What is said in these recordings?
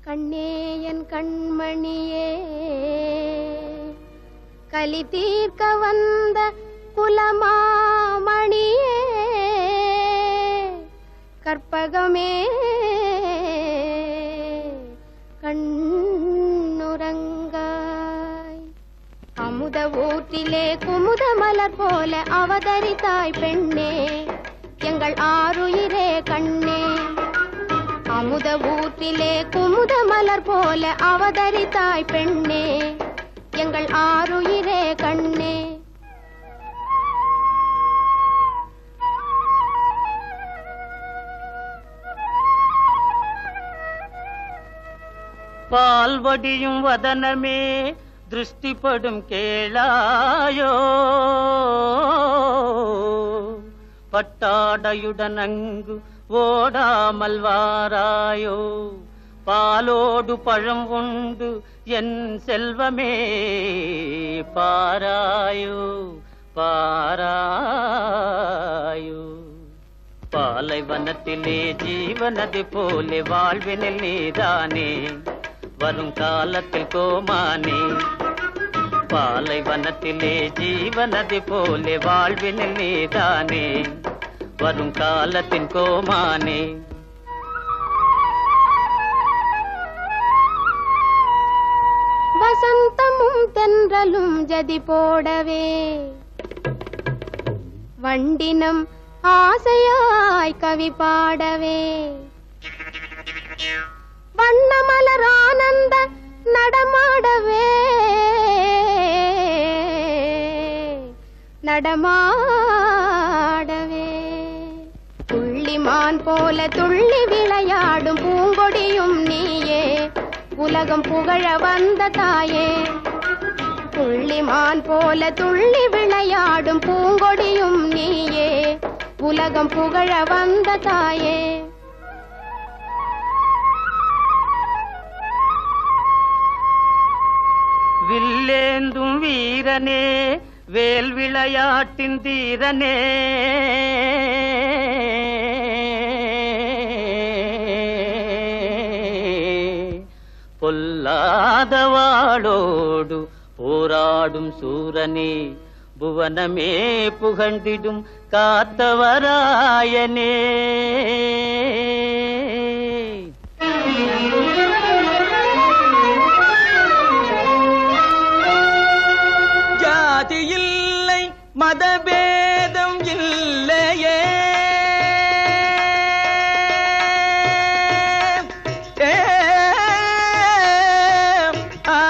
கண்ணே என் கண்மணியே கலி தீர்க்க வந்த குலமாமணியே கற்பகமே கண்ணுறங்காய் அமுத ஊற்றிலே குமுத மலர் போல அவதரித்தாய் பெண்ணே எங்கள் ஆருயிரே கண்ணே அமுத ஊற்றிலே குமுத மலர் போல அவதரித்தாய் பெண்ணே எங்கள் ஆருயிரே கண்ணே பால்வடியும் வதனமே திருஷ்டிப்படும் கேளாயோ பட்டாடையுடன் அங்கு ஓடாமல் வாராயோ பாலோடு பழம் உண்டு என் செல்வமே பாராயோ பாராயோ பாலைவனத்திலே ஜீவனது போலே வாழ்வினில் நீதானே வரும் காலத்தில் கோமானே பாலைவனத்திலே ஜீவனது போலே வாழ்வினில் நீதானே வரும் காலத்தின் கோமானே வசந்தமும் தென்றலும் ஜதி போடவே வண்டினம் ஆசையாய் கவி பாடவே வண்ணமலர் ஆனந்த நடமாடவே நடமாடவே துள்ளிமான் போல துள்ளி விளையாடும் பூங்கொடியும் நீயே உலகம் புகழ வந்த தாயே துள்ளிமான் போல துள்ளி விளையாடும் பூங்கொடியும் நீயே உலகம் புகழ வந்த தாயே வில்லேந்தும் வீரனே வேல் விளையாட்டின் தீரனே பொல்லாத வாளோடு போராடும் சூரனே புவனமே புகழ்ந்திடும் காத்தவராயனே ஜாதி இல்லை மதபேதம் இல்லையே ஏ, ஆ,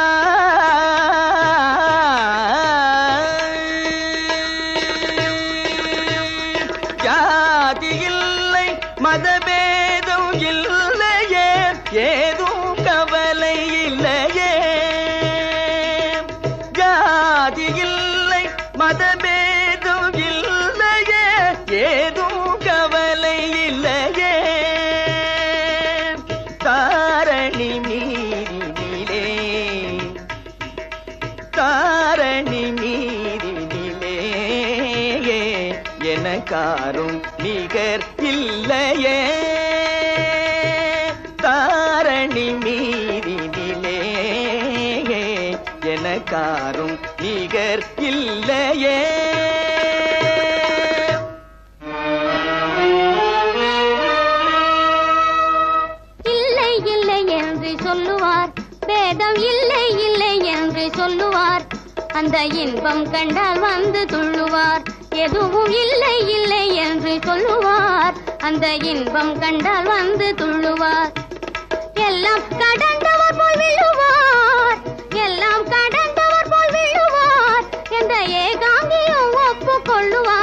ஜாதி இல்லை மதபேதம் இல்லையே ஏதும் கவலை இல்லையே ஜாதி இல்லை மதபேதம் இல்லையே ஏதும் கவலை இல்லையே தாரணி மீறினிலே தாரணி மீறினிலே எனக்காரும் நிகர் இல்லையே தாரணி மீறினிலே எனக்காரும் நிகர் இல்லையே இல்லை இல்லை என்று சொல்லுவார் பேதம் இல்லை இல்லை என்று சொல்லுவார் அந்த இன்பம் கண்டால் வந்து துள்ளுவார் எதுவும் இல்லை இல்லை என்று சொல்லுவார் அந்த இன்பம் கண்டால் வந்து துள்ளுவார் எல்லாம் கடந்தவர் போல் விழுவார் எல்லாம் கடந்தவர் போல் விழுவார் என்ற ஏகாங்கியும் ஒப்புக்கொள்ளுவார்